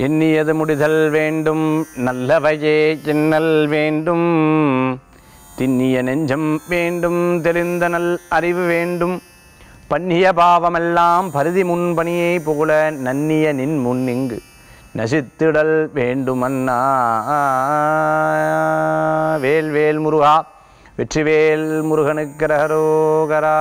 எண்ணியது முடிதல் வேண்டும் நல்லவையே எண்ணல் வேண்டும் திண்ணிய நெஞ்சம் வேண்டும் தெரிந்த நல் அறிவு வேண்டும் பண்ணிய பாவமெல்லாம் பருதி முன்பணியை புகழ நன்னிய நின் முன்னிங்கு நசித்திடல் வேண்டுமன்னா வேல் வேல் முருகா வெற்றிவேல் முருகனுக்கு ரகரோகரா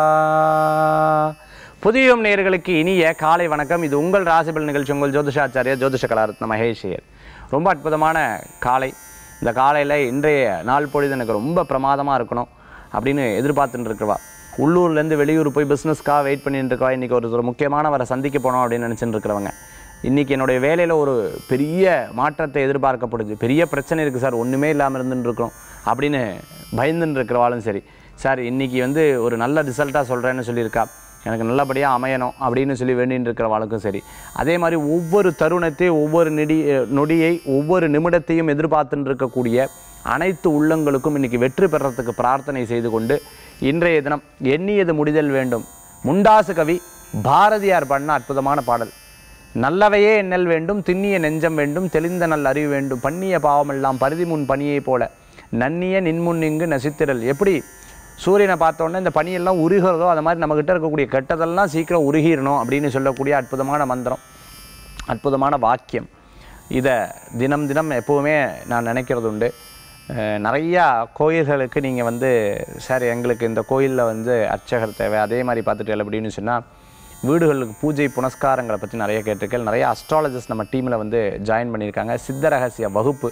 புதியம் நேயர்களுக்கு இனிய காலை வணக்கம் இது உங்கள் ராசிபல் நிகழ்ச்சி உங்கள் ஜோதிஷாச்சாரியா ஜோதிஷ கலாரத்ன மகேஷியர் ரொம்ப அற்புதமான காலை இந்த காலையில் இன்றைய நாள் பொழுது எனக்கு ரொம்ப பிரமாதமாக இருக்கணும் அப்படின்னு எதிர்பார்த்துட்டு இருக்கிறவா உள்ளூர்லேருந்து வெளியூர் போய் பிஸ்னஸ்க்காக வெயிட் பண்ணிட்டு இருக்கவா இன்றைக்கி ஒரு ஒரு முக்கியமானவரை சந்திக்க போனோம் அப்படின்னு நினச்சிட்டு இருக்கிறவங்க இன்றைக்கி என்னுடைய வேலையில் ஒரு பெரிய மாற்றத்தை எதிர்பார்க்கப்படுது பெரிய பிரச்சனை இருக்குது சார் ஒன்றுமே இல்லாமல் இருந்துட்டு இருக்கோம் அப்படின்னு பயந்துன்னு இருக்கிறவாலும் சரி சார் இன்றைக்கி வந்து ஒரு நல்ல ரிசல்ட்டாக சொல்கிறேன்னு சொல்லியிருக்கா எனக்கு நல்லபடியாக அமையணும் அப்படின்னு சொல்லி வேண்டின்னு இருக்கிறவாளுக்கும் சரி அதே மாதிரி ஒவ்வொரு தருணத்தையும் ஒவ்வொரு நெடி நொடியை ஒவ்வொரு நிமிடத்தையும் எதிர்பார்த்துட்டு இருக்கக்கூடிய அனைத்து உள்ளங்களுக்கும் இன்றைக்கி வெற்றி பெறத்துக்கு பிரார்த்தனை செய்து கொண்டு இன்றைய தினம் எண்ணியது முடிதல் வேண்டும் முண்டாசு கவி பாரதியார் பண்ண அற்புதமான பாடல் நல்லவையே எண்ணல் வேண்டும் திண்ணிய நெஞ்சம் வேண்டும் தெளிந்த நல் அறிவு வேண்டும் பண்ணிய பாவமெல்லாம் பரிதி முன் பணியைப் போல நன்னிய நின்முன் இங்கு நசித்திரல் எப்படி சூரியனை பார்த்த உடனே இந்த பனியெல்லாம் உருகிறதோ அது மாதிரி நம்மக்கிட்ட இருக்கக்கூடிய கெட்டதெல்லாம் சீக்கிரம் உருகிடணும் அப்படின்னு சொல்லக்கூடிய அற்புதமான மந்திரம் அற்புதமான வாக்கியம் இதை தினம் தினம் எப்போவுமே நான் நினைக்கிறது உண்டு அஹ் நிறையா கோயில்களுக்கு நீங்கள் வந்து சார் எங்களுக்கு இந்த கோயிலில் வந்து அர்ச்சகர் தேவை அதே மாதிரி பார்த்துட்டு அப்படின்னு சொன்னால் வீடுகளுக்கு பூஜை புனஸ்காரங்களை பற்றி நிறைய கேட்டிருக்கேன் நிறைய அஸ்ட்ராலஜிஸ்ட் நம்ம டீமில் வந்து ஜாயின் பண்ணியிருக்காங்க சித்த ரகசிய வகுப்பு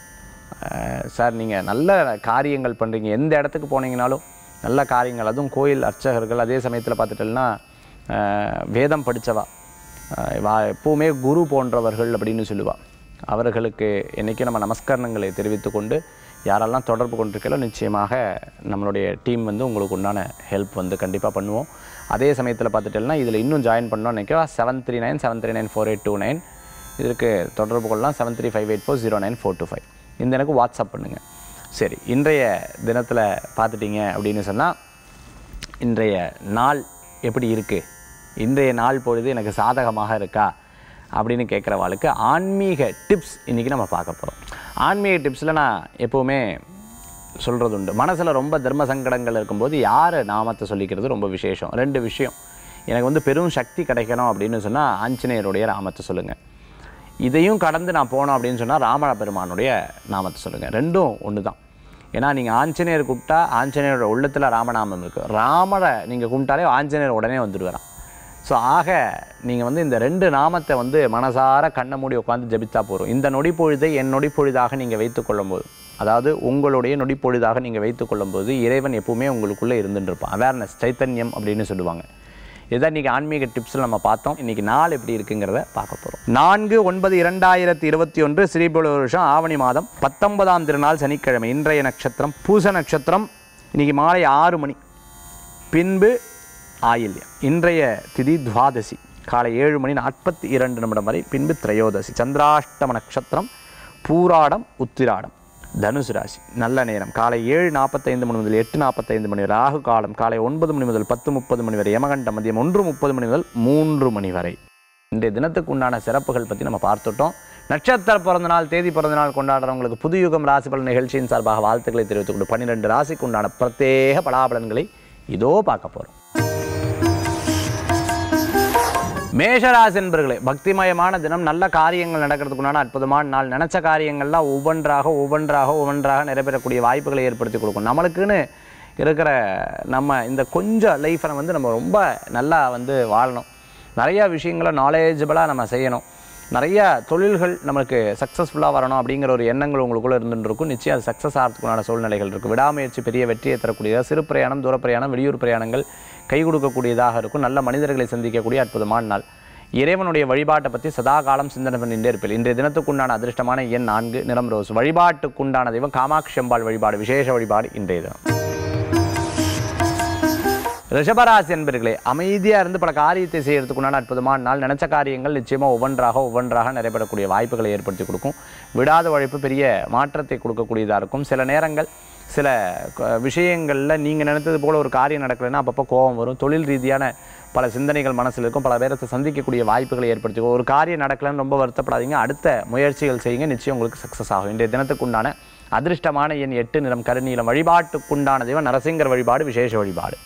அஹ் சார் நீங்கள் நல்ல காரியங்கள் பண்ணுறீங்க எந்த இடத்துக்கு போனீங்கனாலும் நல்ல காரியங்கள் அதுவும் கோயில் அர்ச்சகர்கள் அதே சமயத்தில் பார்த்துட்டோம்னா அஹ் வேதம் படித்தவா வா எப்பவுமே குரு போன்றவர்கள் அப்படின்னு சொல்லுவா அவர்களுக்கு என்றைக்கும் நம்ம நமஸ்கரணங்களை தெரிவித்துக் கொண்டு யாரெல்லாம் தொடர்பு கொண்டிருக்கலோ நிச்சயமாக நம்மளுடைய டீம் வந்து உங்களுக்கு உண்டான ஹெல்ப் வந்து கண்டிப்பாக பண்ணுவோம் அதே சமயத்தில் பார்த்துட்டோம்னா இதில் இன்னும் ஜாயின் பண்ணோம்னு நினைக்கிறோம் seven three nine seven three nine four eight two nine இதற்கு தொடர்பு கொள்ளலாம் seven three five eight four zero nine four two five இந்த எனக்கு வாட்ஸ்அப் பண்ணுங்கள் சரி இன்றைய தினத்தில் பார்த்துட்டீங்க அப்படின்னு சொன்னால் இன்றைய நாள் எப்படி இருக்குது இன்றைய நாள் பொழுது எனக்கு சாதகமாக இருக்கா அப்படின்னு கேட்குறவாளுக்கு ஆன்மீக டிப்ஸ் இன்றைக்கி நம்ம பார்க்க போகிறோம் ஆன்மீக டிப்ஸில் நான் எப்போவுமே சொல்கிறது உண்டு மனசில் ரொம்ப தர்ம சங்கடங்கள் இருக்கும்போது யார் நாமத்தை சொல்லிக்கிறது ரொம்ப விசேஷம் ரெண்டு விஷயம் எனக்கு வந்து பெரும் சக்தி கிடைக்கணும் அப்படின்னு சொன்னால் ஆஞ்சநேயருடைய நாமத்தை சொல்லுங்கள் இதையும் கடந்து நான் போனோம் அப்படின்னு சொன்னால் ராம பெருமானுடைய நாமத்தை சொல்லுங்கள் ரெண்டும் ஒன்று தான் ஏன்னா நீங்கள் ஆஞ்சநேயர் கூப்பிட்டா ஆஞ்சநேயரோட உள்ளத்தில் ராமநாமம் இருக்குது ராமரை நீங்கள் கும்பிட்டாலே ஆஞ்சநேயர் உடனே வந்துடுவாராம் ஸோ ஆக நீங்கள் வந்து இந்த ரெண்டு நாமத்தை வந்து மனசார கண்ணை மூடி உட்காந்து ஜபித்தா போதும் இந்த நொடி பொழுதை என் நொடி பொழுதாக நீங்கள் வைத்துக்கொள்ளும் போது அதாவது உங்களுடைய நொடி பொழுதாக நீங்கள் வைத்துக்கொள்ளும் போது இறைவன் எப்பவுமே உங்களுக்குள்ளே இருந்துட்டு இருப்பான் அவேர்னஸ் சைத்தன்யம் அப்படின்னு சொல்லுவாங்க இதான் இன்றைக்கி ஆன்மீக டிப்ஸில் நம்ம பார்த்தோம் இன்றைக்கி நாள் எப்படி இருக்குங்கிறத பார்க்க போகிறோம் நான்கு ஒன்பது இரண்டாயிரத்தி இருபத்தி ஒன்று ஸ்ரீபுல வருஷம் ஆவணி மாதம் பத்தொன்பதாம் திருநாள் சனிக்கிழமை இன்றைய நட்சத்திரம் பூச நட்சத்திரம் இன்றைக்கி மாலை ஆறு மணி பின்பு ஆயில்யம் இன்றைய திதி துவாதசி காலை ஏழு மணி நாற்பத்தி இரண்டு நிமிடம் வரை பின்பு திரையோதசி சந்திராஷ்டம நட்சத்திரம் பூராடம் உத்திராடம் தனுசு ராசி நல்ல நேரம் காலை ஏழு நாற்பத்தைந்து மணி முதல் எட்டு நாற்பத்தைந்து மணி வரை ராகு காலம் காலை ஒன்பது மணி முதல் பத்து முப்பது மணி வரை யமகண்ட மதியம் ஒன்று முப்பது மணி முதல் மூன்று மணி வரை இன்றைய தினத்துக்கு உண்டான சிறப்புகள் பற்றி நம்ம பார்த்துட்டோம் நட்சத்திர பிறந்த நாள் தேதி பிறந்த நாள் கொண்டாடுறவங்களுக்கு புதுயுகம் ராசி பலன் நிகழ்ச்சியின் சார்பாக வாழ்த்துக்களை தெரிவித்துக் கொண்டு பன்னிரெண்டு ராசிக்கு உண்டான பிரத்யேக பலாபலன்களை இதோ பார்க்க போகிறோம் மேஷராசி என்பர்களே பக்திமயமான தினம் நல்ல காரியங்கள் நடக்கிறதுக்குண்டான அற்புதமான நாள் நினச்ச காரியங்கள்லாம் ஒவ்வொன்றாக ஒவ்வொன்றாக ஒவ்வொன்றாக நிறைவேறக்கூடிய வாய்ப்புகளை ஏற்படுத்தி கொடுக்கும் நம்மளுக்குன்னு இருக்கிற நம்ம இந்த கொஞ்சம் லைஃப்பை வந்து நம்ம ரொம்ப நல்லா வந்து வாழணும் நிறையா விஷயங்களை நாலேஜபிளாக நம்ம செய்யணும் நிறைய தொழில்கள் நம்மளுக்கு சக்ஸஸ்ஃபுல்லாக வரணும் அப்படிங்கிற ஒரு எண்ணங்கள் உங்களுக்குள்ளே இருந்துட்டு இருக்கும் நிச்சயம் அது சக்ஸஸ் ஆகிறதுக்குண்டான சூழ்நிலைகள் இருக்குது விடாமுயற்சி பெரிய வெற்றியை தரக்கூடியதாக சிறு பிரயாணம் தூர பிரயாணம் வெளியூர் பிரயாணங்கள் கை கொடுக்கக்கூடியதாக இருக்கும் நல்ல மனிதர்களை சந்திக்கக்கூடிய அற்புதமான நாள் இறைவனுடைய வழிபாட்டை பற்றி சதா காலம் சிந்தனை பண்ணிட்டே இருப்பேன் இன்றைய தினத்துக்குண்டான அதிர்ஷ்டமான எண் நான்கு நிறம் ரோஸ் வழிபாட்டுக்குண்டான தெய்வம் காமாட்சி அம்பாள் வழிபாடு விசேஷ வழிபாடு இன்றைய தினம் ரிஷபராசி என்பர்களே அமைதியாக இருந்து பல காரியத்தை செய்யறதுக்குண்டான அற்புதமான நாள் நினச்ச காரியங்கள் நிச்சயமாக ஒவ்வொன்றாக ஒவ்வொன்றாக நிறைவேறக்கூடிய வாய்ப்புகளை ஏற்படுத்தி கொடுக்கும் விடாத உழைப்பு பெரிய மாற்றத்தை கொடுக்கக்கூடியதாக இருக்கும் சில நேரங்கள் சில க- விஷயங்களில் நீங்கள் நினைத்தது போல் ஒரு காரியம் நடக்கலைன்னா அப்பப்போ கோபம் வரும் தொழில் ரீதியான பல சிந்தனைகள் மனசில் இருக்கும் பல பேரத்தை சந்திக்கக்கூடிய வாய்ப்புகளை ஏற்படுத்திக்கும் ஒரு காரியம் நடக்கலைன்னு ரொம்ப வருத்தப்படாதீங்க அடுத்த முயற்சிகள் செய்யுங்க நிச்சயம் உங்களுக்கு சக்ஸஸ் ஆகும் இன்றைய தினத்துக்குண்டான அதிர்ஷ்டமான எண் எட்டு நிறம் கருநீலம் வழிபாட்டுக்குண்டான தெய்வம் நரசிங்கர் வழிபாடு விசேஷ வழிபாடு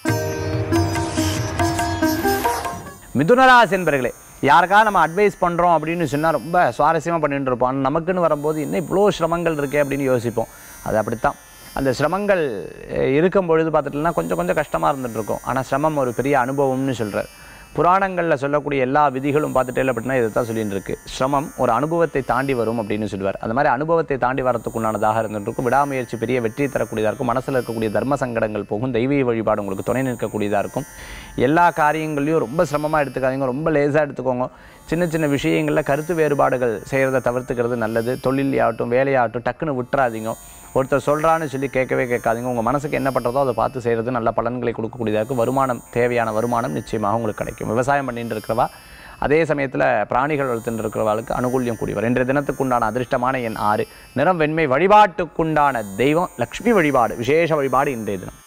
மிதுனராசி என்பர்களே யாருக்காக நம்ம அட்வைஸ் பண்ணுறோம் அப்படின்னு சொன்னால் ரொம்ப சுவாரஸ்யமாக பண்ணிட்டு இருப்போம் ஆனா நமக்குன்னு வரும்போது இன்னும் இவ்வளோ சிரமங்கள் இருக்கே அப்படின்னு யோசிப்போம் அது அப்படித்தான் அந்த சிரமங்கள் அஹ், இருக்கும் பொழுது பார்த்துட்டுனா கொஞ்சம் கொஞ்சம் கஷ்டமாக இருந்துட்டு இருக்கும் ஆனால் சிரமம் ஒரு பெரிய அனுபவம்னு சொல்கிறார் புராணங்களில் சொல்லக்கூடிய எல்லா விதிகளும் பார்த்துட்டே அப்படின்னா இதை தான் சொல்லிட்டு இருக்கு சிரமம் ஒரு அனுபவத்தை தாண்டி வரும் அப்படின்னு சொல்லுவார் அந்த மாதிரி அனுபவத்தை தாண்டி வரத்துக்குண்டானதாக இருந்துட்டு இருக்கும் விடாமுயற்சி பெரிய வெற்றி தரக்கூடியதாக இருக்கும் மனசில் இருக்கக்கூடிய தர்ம சங்கடங்கள் போகும் தெய்வீக வழிபாடு உங்களுக்கு துணை நிற்கக்கூடியதாக இருக்கும் எல்லா காரியங்களையும் ரொம்ப சிரமமாக எடுத்துக்காதீங்க ரொம்ப லேசாக எடுத்துக்கோங்க சின்ன சின்ன விஷயங்களில் கருத்து வேறுபாடுகள் செய்கிறத தவிர்த்துக்கிறது நல்லது தொழிலையாகட்டும் வேலையாகட்டும் டக்குன்னு விட்டுறாதீங்க ஒருத்தர் சொல்கிறான்னு சொல்லி கேட்கவே கேட்காதீங்க உங்கள் மனசுக்கு என்ன பண்ணுறதோ அதை பார்த்து செய்கிறது நல்ல பலன்களை கொடுக்கக்கூடியதாக இருக்கும் வருமானம் தேவையான வருமானம் நிச்சயமாக உங்களுக்கு கிடைக்கும் விவசாயம் பண்ணிட்டு இருக்கிறவா அதே சமயத்தில் பிராணிகள் வளர்த்துட்டு இருக்கிறவர்களுக்கு அனுகூல்யம் கூடியவர் இன்றைய தினத்துக்குண்டான அதிர்ஷ்டமான எண் ஆறு நிறம் வெண்மை வழிபாட்டுக்குண்டான தெய்வம் லக்ஷ்மி வழிபாடு விசேஷ வழிபாடு இன்றைய தினம்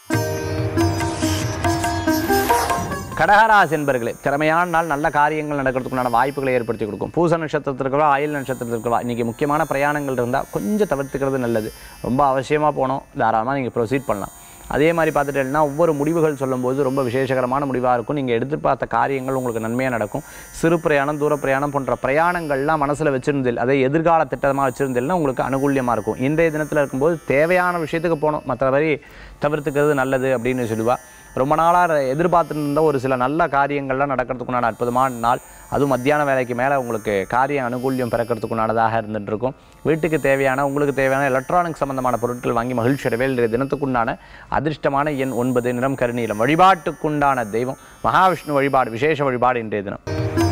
கடகராசி என்பர்களே திறமையான நாள் நல்ல காரியங்கள் நடக்கிறதுக்குண்டான வாய்ப்புகளை ஏற்படுத்தி கொடுக்கும் பூச நட்சத்திரத்தில் இருக்கிறவா ஆயில் நட்சத்திரத்தில் இருக்கிறவா இன்றைக்கி முக்கியமான பிரயாணங்கள் இருந்தால் கொஞ்சம் தவிர்த்துக்கிறது நல்லது ரொம்ப அவசியமாக போனோம் தாராளமாக நீங்கள் ப்ரொசீட் பண்ணலாம் அதே மாதிரி பார்த்துட்டேன்னா ஒவ்வொரு முடிவுகள் சொல்லும்போது ரொம்ப விசேஷகரமான முடிவாக இருக்கும் நீங்கள் எதிர்பார்த்த காரியங்கள் உங்களுக்கு நன்மையாக நடக்கும் சிறு பிரயாணம் தூர பிரயாணம் போன்ற பிரயாணங்கள்லாம் மனசில் வச்சிருந்தில் அதை எதிர்கால திட்டமாக வச்சிருந்தேன்னா உங்களுக்கு அனுகூல்யமாக இருக்கும் இன்றைய தினத்தில் இருக்கும்போது தேவையான விஷயத்துக்கு போகணும் மற்றபடி தவிர்த்துக்கிறது நல்லது அப்படின்னு சொல்லுவா ரொம்ப நாளாக எதிர்பார்த்துட்டு இருந்த ஒரு சில நல்ல காரியங்கள்லாம் நடக்கிறதுக்குண்டான அற்புதமான நாள் அதுவும் மத்தியான வேலைக்கு மேலே உங்களுக்கு காரிய அனுகூல்யம் பிறக்கிறதுக்குண்டானதாக இருந்துட்டு இருக்கும் வீட்டுக்கு தேவையான உங்களுக்கு தேவையான எலக்ட்ரானிக் சம்பந்தமான பொருட்கள் வாங்கி மகிழ்ச்சி அடைவே இன்றைய தினத்துக்குண்டான அதிர்ஷ்டமான எண் ஒன்பது நிறம் கருநீலம் வழிபாட்டுக்குண்டான தெய்வம் மகாவிஷ்ணு வழிபாடு விசேஷ வழிபாடு இன்றைய தினம்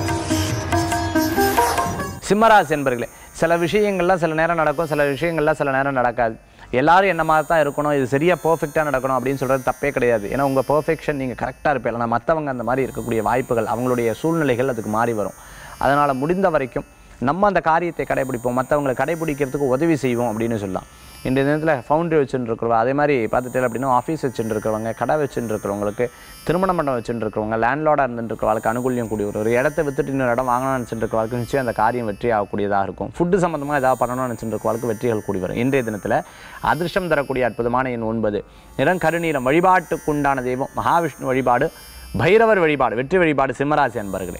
சிம்மராசி என்பர்களே சில விஷயங்கள்லாம் சில நேரம் நடக்கும் சில விஷயங்கள்லாம் சில நேரம் நடக்காது எல்லாரும் என்ன மாதிரி தான் இருக்கணும் இது சரியாக பர்ஃபெக்டாக நடக்கணும் அப்படின்னு சொல்கிறது தப்பே கிடையாது ஏன்னா உங்கள் பர்ஃபெக்ஷன் நீங்கள் கரெக்டாக இருப்பீங்க ஆனால் மற்றவங்க அந்த மாதிரி இருக்கக்கூடிய வாய்ப்புகள் அவங்களுடைய சூழ்நிலைகள் அதுக்கு மாறி வரும் அதனால் முடிந்த வரைக்கும் நம்ம அந்த காரியத்தை கடைபிடிப்போம் மற்றவங்களை கடைபிடிக்கிறதுக்கு உதவி செய்வோம் அப்படின்னு சொல்லலாம் இன்றைய தினத்தில் ஃபவுண்டரி வச்சுட்டு இருக்கிறவங்க அதே மாதிரி பார்த்துட்டு அப்படின்னா ஆஃபீஸ் வச்சுட்டு இருக்கிறவங்க கடை வச்சுட்டு இருக்கிறவங்களுக்கு திருமண மண்டபம் வச்சுட்டு இருக்கிறவங்க லேண்ட்லார்டாக இருந்துட்டு இருக்கிறவங்களுக்கு அனுகூல்யம் கூடிய ஒரு ஒரு இடத்த வித்துட்டு இன்னொரு இடம் வாங்கணும்னு நினச்சிட்டு இருக்கிறவங்களுக்கு நிச்சயம் அந்த காரியம் வெற்றி ஆகக்கூடியதாக இருக்கும் ஃபுட்டு சம்மந்தமாக ஏதாவது பண்ணணும்னு நினச்சிட்டு இருக்கிறவங்களுக்கு வெற்றிகள் கூடி வரும் இன்றைய தினத்தில் அதிர்ஷ்டம் தரக்கூடிய அற்புதமான எண் ஒன்பது நிறம் கருநீலம் வழிபாட்டுக்குண்டான தெய்வம் மகாவிஷ்ணு வழிபாடு பைரவர் வழிபாடு வெற்றி வழிபாடு சிம்மராசி அன்பர்களே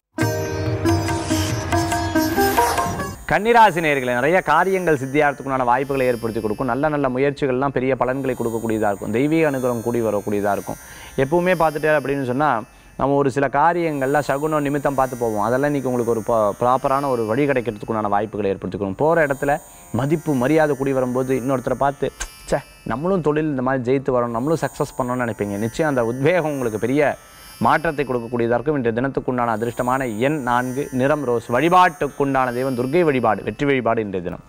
கன்னிராசி நேயர்களே நிறைய காரியங்கள் சித்தியாகிறதுக்குண்டான வாய்ப்புகளை ஏற்படுத்தி கொடுக்கும் நல்ல நல்ல முயற்சிகள்லாம் பெரிய பலன்களை கொடுக்கக்கூடியதாக இருக்கும் தெய்வீக அனுகிரகம் கூடி வரக்கூடியதாக இருக்கும் எப்பவுமே பார்த்துட்டே அப்படின்னு சொன்னால் நம்ம ஒரு சில காரியங்கள்லாம் சகுனம் நிமித்தம் பார்த்து போவோம் அதெல்லாம் இன்றைக்கி உங்களுக்கு ஒரு ப்ராப்பரான ஒரு வழி கிடைக்கிறதுக்குண்டான வாய்ப்புகளை ஏற்படுத்திக்கணும் போகிற இடத்துல மதிப்பு மரியாதை கூடி வரும்போது இன்னொருத்தரை பார்த்து ச்சே நம்மளும் தொழில் இந்த மாதிரி ஜெயித்து வரணும் நம்மளும் சக்ஸஸ் பண்ணணும்னு நினைப்பீங்க நிச்சயம் அந்த உத்வேகம் உங்களுக்கு பெரிய மாற்றத்தை கொடுக்கக்கூடியதாக இருக்கும் இன்றைய தினத்துக்குண்டான அதிர்ஷ்டமான எண் நான்கு நிறம் ரோஸ் வழிபாட்டுக்குண்டான தெய்வம் துர்க்கை வழிபாடு வெற்றி வழிபாடு இன்றைய தினம்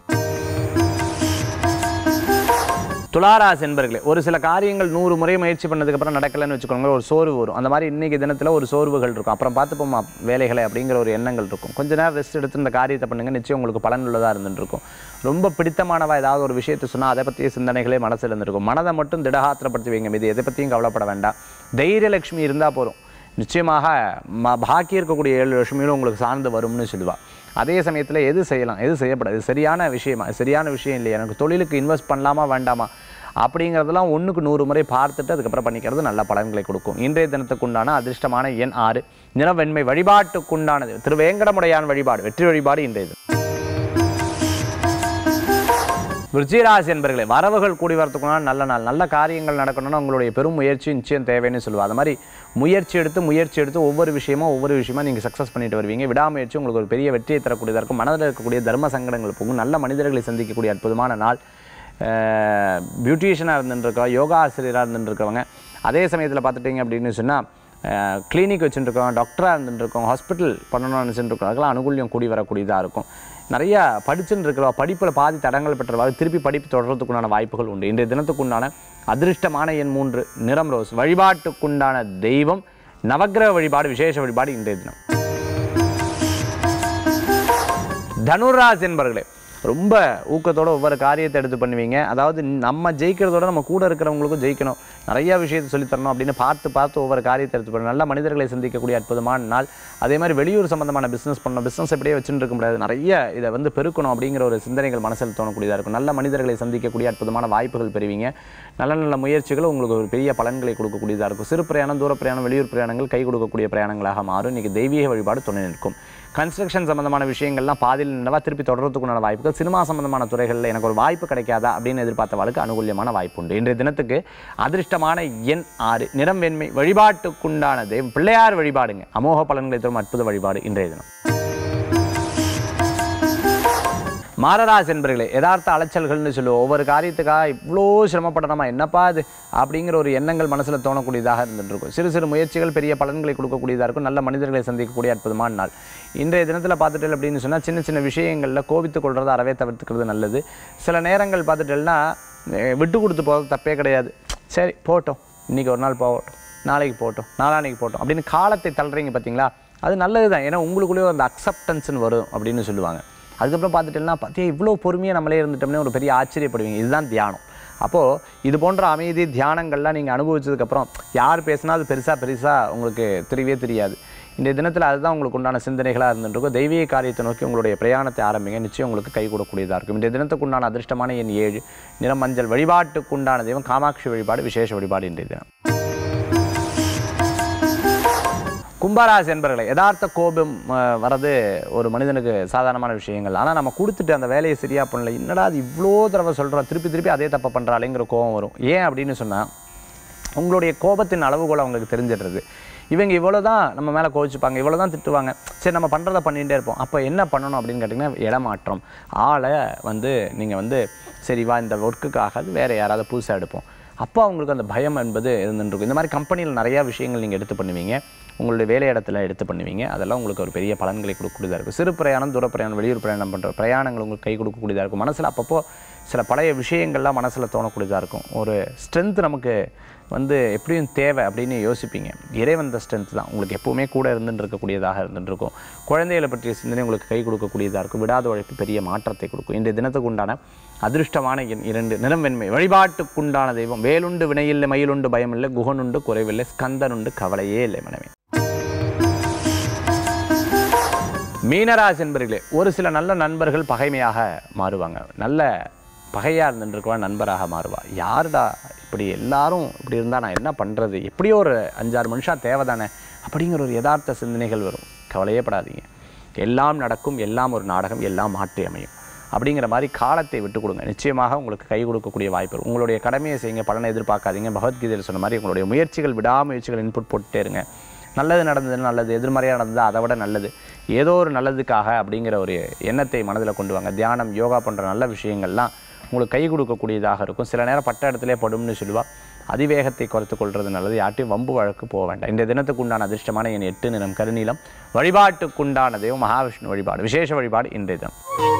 துளாராசி என்பர்களே ஒரு சில காரியங்கள் நூறு முறை முயற்சி பண்ணதுக்கப்புறம் நடக்கலைன்னு வச்சுக்கோங்க ஒரு சோர்வு வரும் அந்த மாதிரி இன்னைக்கு தினத்தில் ஒரு சோர்வுகள் இருக்கும் அப்புறம் பார்த்துப்போமா வேலைகளை அப்படிங்கிற ஒரு எண்ணங்கள் இருக்கும் கொஞ்ச நேரம் ரெஸ்ட் எடுத்து இந்த காரியத்தை பண்ணுங்க நிச்சயம் உங்களுக்கு பலன் உள்ளதாக இருந்துட்டு இருக்கும் ரொம்ப பிடித்தமானவா ஏதாவது ஒரு விஷயத்தை சொன்னால் அதை பற்றிய சிந்தனைகளே மனசில் இருந்திருக்கும் மனதை மட்டும் திடகாத்திரப்படுத்தி வைங்க இது எதை பற்றியும் கவலைப்பட வேண்டாம் தைரியலட்சுமி இருந்தால் போதும் நிச்சயமாக ம பாக்கி இருக்கக்கூடிய ஏழு லட்சுமிகளும் உங்களுக்கு சார்ந்து வரும்னு சொல்லுவாள் அதே சமயத்தில் எது செய்யலாம் எது செய்யப்படாது இது சரியான விஷயமா இது சரியான விஷயம் இல்லையா எனக்கு தொழிலுக்கு இன்வெஸ்ட் பண்ணலாமா வேண்டாமா அப்படிங்கிறதெல்லாம் ஒன்றுக்கு நூறு முறை பார்த்துட்டு அதுக்கப்புறம் பண்ணிக்கிறது நல்ல பலன்களை கொடுக்கும் இன்றைய தினத்துக்குண்டான அதிர்ஷ்டமான எண் ஆறு நிறவெண்மை வழிபாட்டுக்குண்டானது திரு வேங்கடமுடையான் வழிபாடு வெற்றி வழிபாடு இன்றைய தினம் விருச்சிகராசி என்பர்களே வரவுகள் கூடி வரத்துக்குனா நல்ல நாள் நல்ல காரியங்கள் நடக்கணும்னா உங்களுடைய பெரும் முயற்சி நிச்சயம் தேவைன்னு சொல்லுவாள் அது மாதிரி முயற்சி எடுத்து முயற்சி எடுத்து ஒவ்வொரு விஷயமா ஒவ்வொரு விஷயமா நீங்கள் சக்ஸஸ் பண்ணிட்டு வருவீங்க விடாமுயற்சி உங்களுக்கு ஒரு பெரிய வெற்றியை தரக்கூடியதாக இருக்கும் மனதில் இருக்கக்கூடிய தர்ம சங்கடங்கள் போகும் நல்ல மனிதர்களை சந்திக்கக்கூடிய அற்புதமான நாள் பியூட்டிஷியனாக இருந்துருக்கவங்க யோகா ஆசிரியராக இருந்துருக்கவங்க அதே சமயத்தில் பார்த்துட்டிங்க அப்படின்னு சொன்னால் கிளினிக் வச்சுட்டுருக்கோம் டாக்டராக இருந்துருக்கோம் ஹாஸ்பிட்டல் பண்ணணும்னு நினச்சிட்டு இருக்கோம் அதெல்லாம் அனுகூல்யம் கூடி வரக்கூடியதாக இருக்கும் நிறைய படிச்சுட்டு இருக்கிற படிப்பில் பாதி தடங்கள் பெற்றவாறு திருப்பி படிப்பு தொடர்றதுக்குண்டான வாய்ப்புகள் உண்டு இன்றைய தினத்துக்குண்டான அதிர்ஷ்டமான எண் மூன்று நிறம் ரோஸ் வழிபாட்டுக்குண்டான தெய்வம் நவக்கிரக வழிபாடு விசேஷ வழிபாடு இன்றைய தினம் தனுராஸ் என்பர்களே ரொம்ப ஊக்கத்தோட ஒவ்வொரு காரியத்தை எடுத்து பண்ணுவீங்க அதாவது நம்ம ஜெயிக்கிறதோட நம்ம கூட இருக்கிறவங்களுக்கும் ஜெயிக்கணும் நிறைய விஷயத்தை சொல்லித் தரணும் அப்படின்னு பார்த்து பார்த்து ஒவ்வொரு காரியத்தை எடுத்து பண்ணணும் நல்ல மனிதர்களை சந்திக்கக்கூடிய அற்புதமான நாள் அதே மாதிரி வெளியூர் சம்பந்தமான பிஸ்னஸ் பண்ணணும் பிஸ்னஸ் எப்படியே வச்சுட்டு இருக்க முடியாது நிறைய இதை வந்து பெருக்கணும் அப்படிங்கிற ஒரு சிந்தனைகள் மனசில் தோணக்கூடியதாக இருக்கும் நல்ல மனிதர்களை சந்திக்கக்கூடிய அற்புதமான வாய்ப்புகள் பெறுவீங்க நல்ல நல்ல முயற்சிகள் உங்களுக்கு ஒரு பெரிய பலன்களை கொடுக்கக்கூடியதாக இருக்கும் சிறு பிரயாணம் தூர பிரயாணம் வெளியூர் பிரயாணங்கள் கை கொடுக்கக்கூடிய பிரயாணங்களாக மாறும் இன்னைக்கு தெய்வீக வழிபாடு துணை நிற்கும் கன்ஸ்ட்ரக்ஷன் சம்பந்தமான விஷயங்கள்லாம் பாதியில் நின்றவா திருப்பி தொடர்றதுக்குண்டான வாய்ப்புகள் சினிமா சம்பந்தமான துறைகளில் எனக்கு ஒரு வாய்ப்பு கிடைக்காதா அப்படின்னு எதிர்பார்த்தவாளுக்கு அனுகூல்யமான வாய்ப்பு உண்டு இன்றைய தினத்துக்கு அதிர்ஷ்டமான எண் ஆறு நிறம் வெண்மை வழிபாட்டுக்குண்டான தெய்வம் பிள்ளையார் வழிபாடுங்க அமோக பலன்களை தரும் அற்புத வழிபாடு இன்றைய தினம் மாரராஜ் என்பர்களே யதார்த்த அலைச்சல்கள்னு சொல்லுவோம் ஒவ்வொரு காரியத்துக்காக இவ்வளோ சிரமப்படணுமா என்னப்பா இது அப்படிங்கிற ஒரு எண்ணங்கள் மனசில் தோணக்கூடியதாக இருந்துட்டு இருக்கும் சிறு சிறு முயற்சிகள் பெரிய பலன்களை கொடுக்கக்கூடியதாக இருக்கும் நல்ல மனிதர்களை சந்திக்கக்கூடிய அற்புதமான நாள் இன்றைய தினத்தில் பார்த்துட்டு அப்படின்னு சொன்னால் சின்ன சின்ன விஷயங்களில் கோபித்து கொள்றதை அறவே தவிர்த்துக்கிறது நல்லது சில நேரங்கள் பார்த்துட்டேன்னா அஹ் விட்டு கொடுத்து போகிறது தப்பே கிடையாது சரி போட்டோம் இன்றைக்கி ஒரு நாள் போகட்டும் நாளைக்கு போட்டோம் நாளான்னைக்கு போட்டோம் அப்படின்னு காலத்தை தள்ளுறீங்க பார்த்தீங்களா அது நல்லது தான் ஏன்னா உங்களுக்குள்ளேயே அந்த அக்செப்டன்ஸ்னு வரும் அப்படின்னு சொல்லுவாங்க அதுக்கப்புறம் பார்த்துட்டேன்னா பார்த்தியா இவ்வளோ பொறுமையாக நம்மளே இருந்துட்டோம்னே ஒரு பெரிய ஆச்சரியப்படுவீங்க இதுதான் தியானம் அப்போது இது போன்ற அமைதி தியானங்கள்லாம் நீங்கள் அனுபவிச்சதுக்கப்புறம் யார் பேசினா அது பெருசாக பெருசாக உங்களுக்கு தெரியவே தெரியாது இந்த தினத்தில் அதுதான் உங்களுக்கு உண்டான சிந்தனைகளாக இருந்துருக்கும் தெய்வீக காரியத்தை நோக்கி உங்களுடைய பிரயாணத்தை ஆரம்பிங்க நிச்சயம் உங்களுக்கு கை கொடுக்கக்கூடியதாக இருக்கும் இந்த தினத்துக்கு உண்டான அதிர்ஷ்டமான எண் ஏழு நிறம் மஞ்சள் வழிபாட்டுக்கு உண்டான தெய்வம் காமாட்சி வழிபாடு விசேஷ வழிபாடு இன்றைய தினம் கும்பராசி என்பர்களை யதார்த்த கோபம் அஹ், வரது ஒரு மனிதனுக்கு சாதாரணமான விஷயங்கள் ஆனால் நம்ம கொடுத்துட்டு அந்த வேலையை சரியாக பண்ணல என்னடா அது இவ்வளோ தடவை சொல்கிறோம் திருப்பி திருப்பி அதே தப்பை பண்ணுறாளேங்கிற கோபம் வரும் ஏன் அப்படின்னு சொன்னால் உங்களுடைய கோபத்தின் அளவுகோல் அவங்களுக்கு தெரிஞ்சிடுறது இவங்க இவ்வளோ தான் நம்ம மேலே கோவிச்சுப்பாங்க இவ்வளோ தான் திட்டுவாங்க சரி நம்ம பண்ணுறத பண்ணிகிட்டே இருப்போம் அப்போ என்ன பண்ணணும் அப்படின்னு கேட்டிங்கன்னா இடமாற்றம் ஆளை வந்து நீங்கள் வந்து சரி வா இந்த ஒர்க்குக்கு ஆகாது வேறு யாராவது புதுசாக எடுப்போம் அப்போ அவங்களுக்கு அந்த பயம் என்பது இருந்துட்டு இருக்கும் இந்த மாதிரி கம்பெனியில் நிறையா விஷயங்கள் நீங்கள் எடுத்து பண்ணுவீங்க உங்களுடைய வேலை இடத்துல எடுத்து பண்ணுவீங்க அதெல்லாம் உங்களுக்கு ஒரு பெரிய பலன்களை கொடுக்கக்கூடியதாக இருக்கும் சிறு பிரயாணம் தூர பிரயாணம் வெளியூர் பிரயாணம் பண்ணுற பிரயாணங்கள் உங்களுக்கு கை கொடுக்கக்கூடியதாக இருக்கும் மனசில் அப்பப்போ சில பழைய விஷயங்கள்லாம் மனசில் தோணக்கூடியதாக இருக்கும் ஒரு ஸ்ட்ரென்த் நமக்கு வந்து எப்படியும் தேவை அப்படின்னு யோசிப்பீங்க இறைவந்த ஸ்ட்ரென்த் தான் உங்களுக்கு எப்போவுமே கூட இருந்துட்டு இருக்கக்கூடியதாக இருந்துட்டு இருக்கும் குழந்தைகளை பற்றிய சிந்தனை உங்களுக்கு கை கொடுக்கக்கூடியதாக இருக்கும் விடாத உழைப்பு பெரிய மாற்றத்தை கொடுக்கும் இன்றைய தினத்துக்கு உண்டான அதிர்ஷ்டமான எண் இரண்டு நிறம் வெண்மை வழிபாட்டுக்குண்டான தெய்வம் வேலுண்டு வினையில்லை மயிலுண்டு பயமில்லை குகனுண்டு குறைவில்லை ஸ்கந்தனுண்டு கவலையே இல்லை மனமே மீனராசி என்பர்களே ஒரு சில நல்ல நண்பர்கள் பகைமையாக மாறுவாங்க நல்ல பகையாக இருந்துருக்கவா நண்பராக மாறுவா யாருடா இப்படி எல்லாரும் இப்படி இருந்தால் நான் என்ன பண்ணுறது எப்படியோ ஒரு அஞ்சாறு மனுஷா தேவை தானே அப்படிங்கிற ஒரு யதார்த்த சிந்தனைகள் வரும் கவலையே படாதீங்க எல்லாம் நடக்கும் எல்லாம் ஒரு நாடகம் எல்லாம் மாற்றி அமையும் அப்படிங்கிற மாதிரி காலத்தை விட்டு கொடுங்க நிச்சயமாக உங்களுக்கு கை கொடுக்கக்கூடிய வாய்ப்பு இருக்கும் உங்களுடைய கடமையை செய்யுங்க பலனை எதிர்பார்க்காதீங்க பகவத்கீதையில் சொன்ன மாதிரி உங்களுடைய முயற்சிகள் விடாமுயற்சிகள் இன்புட் போட்டுட்டே இருங்க நல்லது நடந்தது நல்லது எதிர்மறையாக நடந்தது அதை விட நல்லது ஏதோ ஒரு நல்லதுக்காக அப்படிங்கிற ஒரு எண்ணத்தை மனதில் கொண்டு வாங்க தியானம் யோகா போன்ற நல்ல விஷயங்கள்லாம் உங்களுக்கு கை கொடுக்கக்கூடியதாக இருக்கும் சில நேரம் பட்ட இடத்துல படும்னு சொல்லுவா அதிவேகத்தை குறைத்து கொள்வது நல்லது யார்ட்டையும் வம்பு வழக்கு போக வேண்டாம் இந்த தினத்துக்கு உண்டான அதிர்ஷ்டமான என் எட்டு நிறம் கருநீலம் வழிபாட்டுக்குண்டான தெய்வம் மகாவிஷ்ணு வழிபாடு விசேஷ வழிபாடு இன்றைய தினம்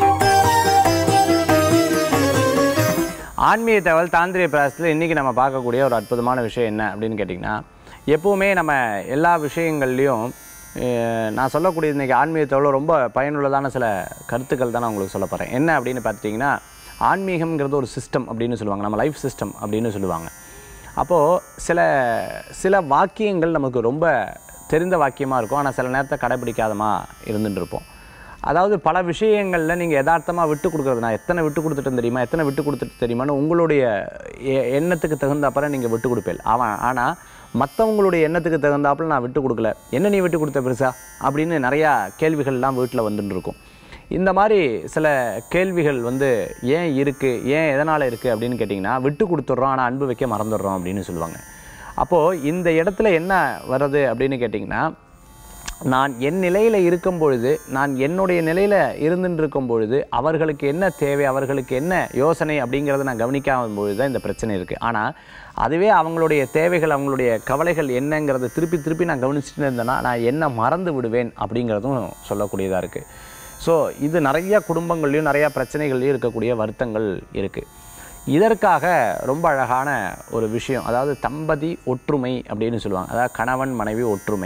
ஆன்மீக தகவல் தாந்திரிய பிராசத்தில் இன்றைக்கி நம்ம பார்க்கக்கூடிய ஒரு அற்புதமான விஷயம் என்ன அப்படின்னு கேட்டிங்கன்னா எப்போவுமே நம்ம எல்லா விஷயங்கள்லையும் அஹ், நான் சொல்லக்கூடிய இன்றைக்கி ஆன்மீக தகவல் ரொம்ப பயனுள்ளதான சில கருத்துக்கள் தான் நான் உங்களுக்கு சொல்ல போகிறேன் என்ன அப்படின்னு பார்த்தீங்கன்னா ஆன்மீகம்ங்கிறது ஒரு சிஸ்டம் அப்படின்னு சொல்லுவாங்க நம்ம லைஃப் சிஸ்டம் அப்படின்னு சொல்லுவாங்க அப்போது சில சில வாக்கியங்கள் நமக்கு ரொம்ப தெரிந்த வாக்கியமாக இருக்கும் ஆனால் சில நேரத்தை கடைபிடிக்காதமா இருந்துட்டு இருப்போம் அதாவது பல விஷயங்களில் நீங்கள் யதார்த்தமாக விட்டு கொடுக்குறது நான் எத்தனை விட்டு கொடுத்துட்டேன் தெரியுமா எத்தனை விட்டு கொடுத்துட்டு தெரியுமான்னு உங்களுடைய எ- எண்ணத்துக்கு தகுந்தாப்புல நீங்கள் விட்டு கொடுப்பேன் அவன் ஆனால் மற்றவங்களுடைய எண்ணத்துக்கு தகுந்தாப்புல நான் விட்டு கொடுக்கல என்ன நீ விட்டு கொடுத்த பெருசா அப்படின்னு நிறையா கேள்விகள்லாம் வீட்டில் வந்துட்டு இருக்கும் இந்த மாதிரி சில கேள்விகள் வந்து ஏன் இருக்குது ஏன் எதனால் இருக்குது அப்படின்னு கேட்டிங்கன்னா விட்டு கொடுத்துட்றோம் ஆனால் அன்பு வைக்க மறந்துடுறோம் அப்படின்னு சொல்லுவாங்க அப்போது இந்த இடத்துல என்ன வருது அப்படின்னு கேட்டிங்கன்னா நான் என் நிலையில் இருக்கும் பொழுது நான் என்னுடைய நிலையில் இருந்துட்டு இருக்கும் பொழுது அவர்களுக்கு என்ன தேவை அவர்களுக்கு என்ன யோசனை அப்படிங்கிறத நான் கவனிக்காம பொழுது தான் இந்த பிரச்சனை இருக்குது ஆனால் அதுவே அவங்களுடைய தேவைகள் அவங்களுடைய கவலைகள் என்னங்கிறத திருப்பி திருப்பி நான் கவனிச்சுட்டு இருந்தேன்னா நான் என்ன மறந்து விடுவேன் அப்படிங்கிறதும் சொல்லக்கூடியதாக இருக்குது ஸோ இது நிறைய குடும்பங்கள்லையும் நிறையா பிரச்சனைகள்லையும் இருக்கக்கூடிய வருத்தங்கள் இருக்குது இதற்காக ரொம்ப அழகான ஒரு விஷயம் அதாவது தம்பதி ஒற்றுமை அப்படின்னு சொல்லுவாங்க அதாவது கணவன் மனைவி ஒற்றுமை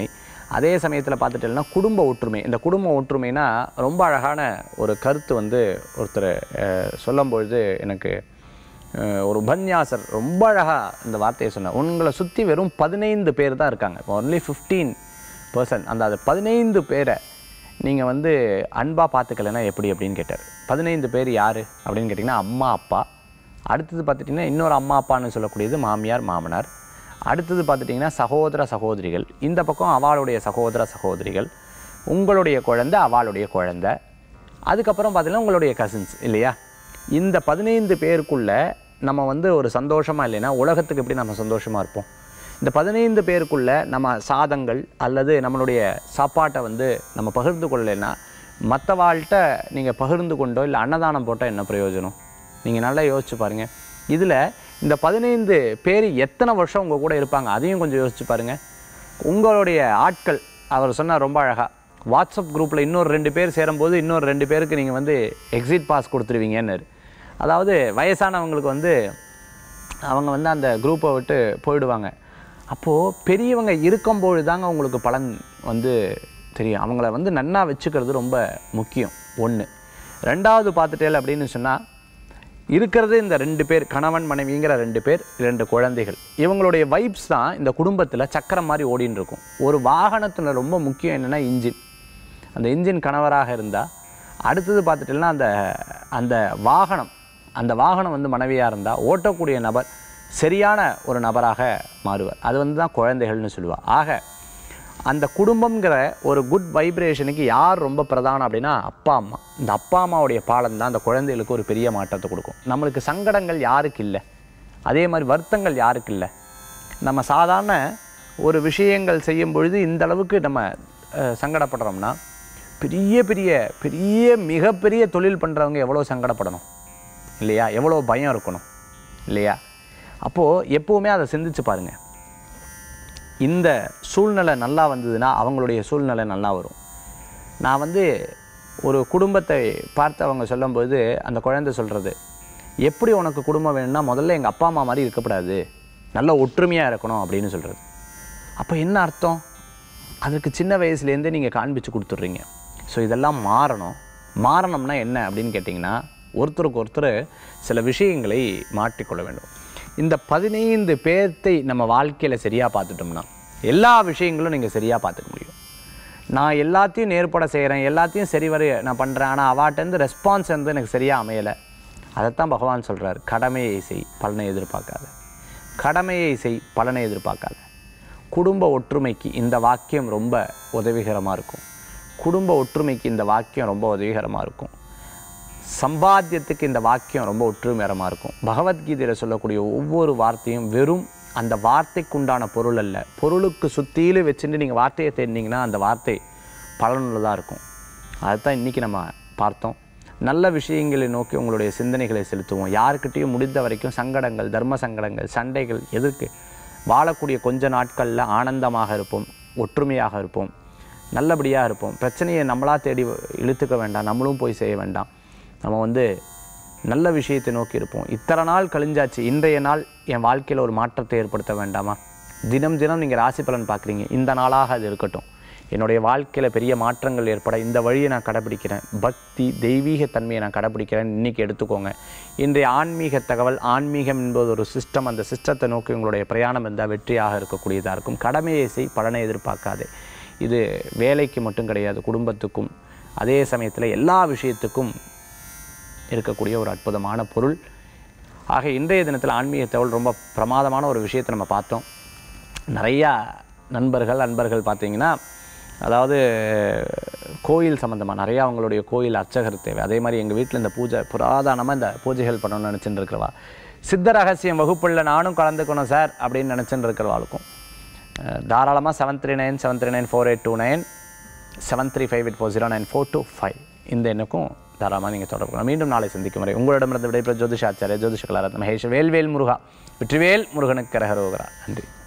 அதே சமயத்தில் பார்த்துட்டேன்னா குடும்ப ஒற்றுமை இந்த குடும்ப ஒற்றுமைனா ரொம்ப அழகான ஒரு கருத்து வந்து ஒருத்தர் அஹ், சொல்லும்பொழுது எனக்கு அஹ், ஒரு உபன்யாசர் ரொம்ப அழகாக இந்த வார்த்தையை சொன்னார் உங்களை சுற்றி வெறும் பதினைந்து பேர் தான் இருக்காங்க இப்போ ஒன்லி ஃபிஃப்டீன் பர்சன்ட் அந்த அது பதினைந்து பேரை நீங்கள் வந்து அன்பாக பார்த்துக்கலைன்னா எப்படி அப்படின்னு கேட்டார் பதினைந்து பேர் யார் அப்படின்னு கேட்டிங்கன்னா அம்மா அப்பா அடுத்தது பார்த்துட்டிங்கன்னா இன்னொரு அம்மா அப்பான்னு சொல்லக்கூடியது மாமியார் மாமனார் அடுத்தது பார்த்துட்டிங்கன்னா சகோதர சகோதரிகள் இந்த பக்கம் அவளுடைய சகோதர சகோதரிகள் உங்களுடைய குழந்தை அவளுடைய குழந்தை அதுக்கப்புறம் பார்த்தீங்கன்னா உங்களுடைய கசின்ஸ் இல்லையா இந்த பதினைந்து பேருக்குள்ள நம்ம வந்து ஒரு சந்தோஷமாக இல்லைன்னா உலகத்துக்கு எப்படி நம்ம சந்தோஷமாக இருப்போம் இந்த பதினைந்து பேருக்குள்ள நம்ம சாதங்கள் அல்லது நம்மளுடைய சாப்பாட்டை வந்து நம்ம பகிர்ந்து கொள்ளலைன்னா மற்றவாள்கிட்ட நீங்கள் பகிர்ந்து கொண்டோ இல்லை அன்னதானம் போட்டால் என்ன பிரயோஜனம் நீங்கள் நல்லா யோசிச்சு பாருங்கள் இதில் இந்த பதினைந்து பேர் எத்தனை வருஷம் உங்கள் கூட இருப்பாங்க அதையும் கொஞ்சம் யோசிச்சு பாருங்கள் உங்களுடைய ஆட்கள் அவர் சொன்னார் ரொம்ப அழகாக வாட்ஸ்அப் குரூப்பில் இன்னொரு ரெண்டு பேர் சேரும்போது இன்னொரு ரெண்டு பேருக்கு நீங்கள் வந்து எக்ஸிட் பாஸ் கொடுத்துருவீங்கன்னு அதாவது வயசானவங்களுக்கு வந்து அவங்க வந்து அந்த குரூப்பை விட்டு போயிடுவாங்க அப்போது பெரியவங்க இருக்கும்பொழுது தாங்க உங்களுக்கு பலன் வந்து தெரியும் அவங்கள வந்து நன்னா வச்சுக்கிறது ரொம்ப முக்கியம் ஒன்று ரெண்டாவது பார்த்துட்டேல் அப்படின்னு சொன்னால் இருக்கிறது இந்த ரெண்டு பேர் கணவன் மனைவிங்கிற ரெண்டு பேர் ரெண்டு குழந்தைகள் இவங்களுடைய வைப்ஸ் தான் இந்த குடும்பத்தில் சக்கரம் மாதிரி ஓடின்னு இருக்கும் ஒரு வாகனத்தில் ரொம்ப முக்கியம் என்னென்னா இன்ஜின் அந்த இன்ஜின் கணவராக இருந்தால் அடுத்தது பார்த்துட்டீங்கன்னா அந்த அந்த வாகனம் அந்த வாகனம் வந்து மனைவியாக இருந்தால் ஓட்டக்கூடிய நபர் சரியான ஒரு நபராக மாறுவார் அது வந்து தான் குழந்தைகள்னு சொல்லுவாள் ஆக அந்த குடும்பங்கிற ஒரு குட் வைப்ரேஷனுக்கு யார் ரொம்ப பிரதானம் அப்படின்னா அப்பா அம்மா இந்த அப்பா அம்மாவுடைய பாலம் தான் அந்த குழந்தைகளுக்கு ஒரு பெரிய மாற்றத்தை கொடுக்கும் நம்மளுக்கு சங்கடங்கள் யாருக்கு இல்லை அதே மாதிரி வருத்தங்கள் யாருக்கு இல்லை நம்ம சாதாரண ஒரு விஷயங்கள் செய்யும் பொழுது இந்த அளவுக்கு நம்ம அஹ், சங்கடப்படுறோம்னா பெரிய பெரிய பெரிய மிகப்பெரிய தொழில் பண்ணுறவங்க எவ்வளோ சங்கடப்படணும் இல்லையா எவ்வளோ பயம் இருக்கணும் இல்லையா அப்போது எப்போவுமே அதை சிந்திச்சு பாருங்கள் இந்த சூழ்நிலை நல்லா வந்ததுன்னா அவங்களுடைய சூழ்நிலை நல்லா வரும் நான் வந்து ஒரு குடும்பத்தை பார்த்து அவங்க சொல்லும்போது அந்த குழந்தை சொல்கிறது எப்படி உனக்கு குடும்பம் வேணும்னா முதல்ல எங்கள் அப்பா அம்மா மாதிரி இருக்கக்கூடாது நல்ல ஒற்றுமையாக இருக்கணும் அப்படின்னு சொல்கிறது அப்போ என்ன அர்த்தம் அதுக்கு சின்ன வயசுலேருந்தே நீங்கள் காண்பிச்சு கொடுத்துட்றீங்க ஸோ இதெல்லாம் மாறணும் மாறணும்னா என்ன அப்படின்னு கேட்டிங்கன்னா ஒருத்தருக்கு ஒருத்தர் சில விஷயங்களை மாற்றிக்கொள்ள வேண்டும் இந்த பதினைந்து பேர்த்தை நம்ம வாழ்க்கையில் சரியாக பார்த்துட்டோம்னா எல்லா விஷயங்களும் நீங்கள் சரியாக பார்த்துக்க முடியும் நான் எல்லாத்தையும் நேர்பட செய்கிறேன் எல்லாத்தையும் சரி வர நான் பண்ணுறேன் ஆனால் அவாட்டேருந்து ரெஸ்பான்ஸ் வந்து எனக்கு சரியாக அமையலை அதைத்தான் பகவான் சொல்கிறார் கடமையை செய் பலனை எதிர்பார்க்காத கடமையை செய் பலனை எதிர்பார்க்காத குடும்ப ஒற்றுமைக்கு இந்த வாக்கியம் ரொம்ப உதவிகரமாக இருக்கும் குடும்ப ஒற்றுமைக்கு இந்த வாக்கியம் ரொம்ப உதவிகரமாக இருக்கும் சம்பாத்தியத்துக்கு இந்த வாக்கியம் ரொம்ப ஒற்றுமைகரமாக இருக்கும் பகவத்கீதையில் சொல்லக்கூடிய ஒவ்வொரு வார்த்தையும் வெறும் அந்த வார்த்தைக்குண்டான பொருள் அல்ல பொருளுக்கு சுற்றிலும் வச்சுட்டு நீங்கள் வார்த்தையை தேடினீங்கன்னா அந்த வார்த்தை பலனுள்ளதாக இருக்கும் அதுதான் இன்றைக்கி நம்ம பார்த்தோம் நல்ல விஷயங்களை நோக்கி உங்களுடைய சிந்தனைகளை செலுத்துவோம் யாருக்கிட்டேயும் முடிந்த வரைக்கும் சங்கடங்கள் தர்ம சங்கடங்கள் சண்டைகள் எதற்கு வாழக்கூடிய கொஞ்ச நாட்களில் ஆனந்தமாக இருப்போம் ஒற்றுமையாக இருப்போம் நல்லபடியாக இருப்போம் பிரச்சனையை நம்மளாக தேடி இழுத்துக்க வேண்டாம் நம்மளும் போய் செய்ய வேண்டாம் நம்ம வந்து நல்ல விஷயத்தை நோக்கி இருப்போம் இத்தனை நாள் கழிஞ்சாச்சு இன்றைய நாள் என் வாழ்க்கையில் ஒரு மாற்றத்தை ஏற்படுத்த வேண்டாமா தினம் தினம் நீங்கள் ராசி பலன் பார்க்குறீங்க இந்த நாளாக அது இருக்கட்டும் என்னுடைய வாழ்க்கையில் பெரிய மாற்றங்கள் ஏற்பட இந்த வழியை நான் கடைப்பிடிக்கிறேன் பக்தி தெய்வீக தன்மையை நான் கடைப்பிடிக்கிறேன் இன்றைக்கி எடுத்துக்கோங்க இன்றைய ஆன்மீக தகவல் ஆன்மீகம் என்பது ஒரு சிஸ்டம் அந்த சிஸ்டத்தை நோக்கி உங்களுடைய பிரயாணம் இருந்தால் வெற்றியாக இருக்கக்கூடியதாக இருக்கும் கடமையை செய் பலனை எதிர்பார்க்காதே இது வேலைக்கு மட்டும் கிடையாது குடும்பத்துக்கும் அதே சமயத்தில் எல்லா விஷயத்துக்கும் இருக்கக்கூடிய ஒரு அற்புதமான பொருள் ஆக இன்றைய தினத்தில் ஆன்மீக தகவல் ரொம்ப பிரமாதமான ஒரு விஷயத்தை நம்ம பார்த்தோம் நிறையா நண்பர்கள் அன்பர்கள் பார்த்தீங்கன்னா அதாவது கோயில் சம்மந்தமாக நிறையா அவங்களுடைய கோயில் அர்ச்சகர் தேவை அதே மாதிரி எங்கள் வீட்டில் இந்த பூஜை புராதனமாக இந்த பூஜைகள் பண்ணணும்னு நினச்சிட்டு இருக்கிறவா சித்த ரகசியம் வகுப்பில் நானும் கலந்துக்கணும் சார் அப்படின்னு நினச்சிட்டு இருக்கிறவாளுக்கும் தாராளமாக seven three nine seven three nine four eight two nine seven three five eight four zero nine four two five இந்த எண்ணுக்கும் தாராளமாக நீங்கள் தொடர்பு கொள்ளலாம். மீண்டும் நாளை சந்திக்கும் வரை உங்களிடமிருந்து விடைபெறும் ஜோதிஷாச்சாரிய ஜோதிஷ கலாரத் மகேஷ் வேல்வேல் முருகா வெற்றிவேல் முருகனுக்கு கரகரோகரா நன்றி